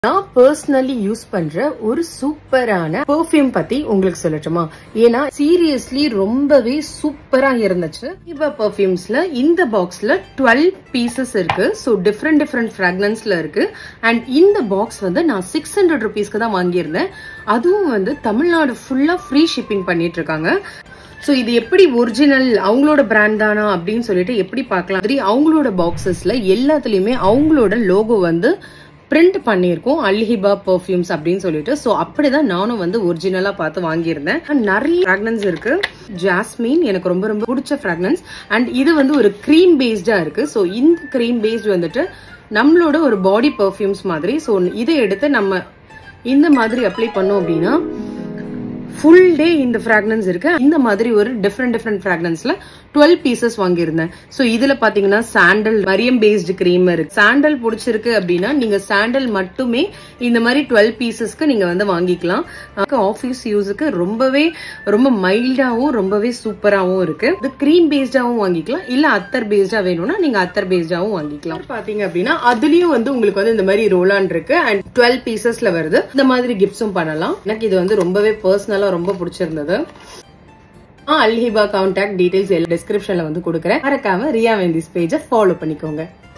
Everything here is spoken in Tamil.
நான் பர்சனலி யூஸ் பண்ற ஒரு சூப்பரான பெர்ஃப்யூம் பத்தி உங்களுக்கு சொல்லட்டுமா ஏன்னா சீரியஸ்லி ரொம்பவே சூப்பரா இருந்துச்சு இப்ப பெர்ஃப்யூம்ஸ்ல இந்த பாக்ஸ்ல டுவெல் பீசஸ் இருக்கு ஸோ டிஃப்ரெண்ட் டிஃப்ரெண்ட் ஃப்ராக்னன்ஸ்ல இருக்கு அண்ட் இந்த பாக்ஸ் வந்து நான் சிக்ஸ் ஹண்ட்ரட் ருபீஸ்க்கு தான் வாங்கியிருந்தேன் அதுவும் வந்து தமிழ்நாடு ஃபுல்லா ஃப்ரீ ஷிப்பிங் பண்ணிட்டு இருக்காங்க ஸோ இது எப்படி ஒரிஜினல் அவங்களோட பிராண்ட் தானா அப்படின்னு சொல்லிட்டு எப்படி பார்க்கலாம் மாதிரி அவங்களோட பாக்ஸஸ்ல எல்லாத்துலயுமே அவங்களோட லோகோ வந்து பிரிண்ட் பண்ணியிருக்கோம் அல்ஹிபா பெர்ஃப்யூம்ஸ் அப்படின்னு சொல்லிட்டு ஸோ அப்படிதான் நானும் வந்து ஒரிஜினலா பார்த்து வாங்கியிருந்தேன் And நிறைய ஃப்ராக்னன்ஸ் இருக்கு ஜாஸ்மின் எனக்கு ரொம்ப ரொம்ப பிடிச்ச ஃப்ராக்னன்ஸ் அண்ட் இது வந்து ஒரு க்ரீம் பேஸ்டா இருக்கு ஸோ இந்த க்ரீம் பேஸ்ட் வந்துட்டு நம்மளோட ஒரு பாடி பெர்ஃப்யூம்ஸ் மாதிரி ஸோ இதை எடுத்து நம்ம இந்த மாதிரி அப்ளை பண்ணோம் அப்படின்னா ஃபுல் டே இந்த ஃப்ராக்னன்ஸ் இருக்கு இந்த மாதிரி ஒரு டிஃப்ரெண்ட் டிஃப்ரெண்ட் ஃப்ராக்னன்ஸ்ல டுவெல் பீசஸ் வாங்கியிருந்தேன் ஸோ இதுல பாத்தீங்கன்னா சாண்டல் மரியம் பேஸ்டு கிரீம் இருக்கு சாண்டல் பிடிச்சிருக்கு அப்படின்னா நீங்க சாண்டல் மட்டுமே இந்த மாதிரி டுவெல் பீசஸ்க்கு நீங்க வந்து வாங்கிக்கலாம் ஆஃபீஸ் யூஸுக்கு ரொம்பவே ரொம்ப மைல்டாவும் ரொம்பவே சூப்பராகவும் இருக்கு இது கிரீம் பேஸ்டாவும் வாங்கிக்கலாம் இல்ல அத்தர் பேஸ்டா வேணும்னா நீங்க அத்தர் பேஸ்டாவும் வாங்கிக்கலாம் பாத்தீங்க அப்படின்னா அதுலயும் வந்து உங்களுக்கு வந்து இந்த மாதிரி ரோலான் இருக்கு அண்ட் டுவெல் பீசஸ்ல வருது இந்த மாதிரி கிஃப்ட்ஸும் பண்ணலாம் எனக்கு இது வந்து ரொம்பவே பர்சனலா ரொம்ப பிடிச்சிருந்தது அல்ஹிபா கான்டாக்ட் டீடைல்ஸ் எல்லாம் டிஸ்கிரிப்ஷன்ல வந்து கொடுக்குறேன் மறக்காம ரியா வெந்திஸ் பேஜை ஃபாலோ பண்ணிக்கோங்க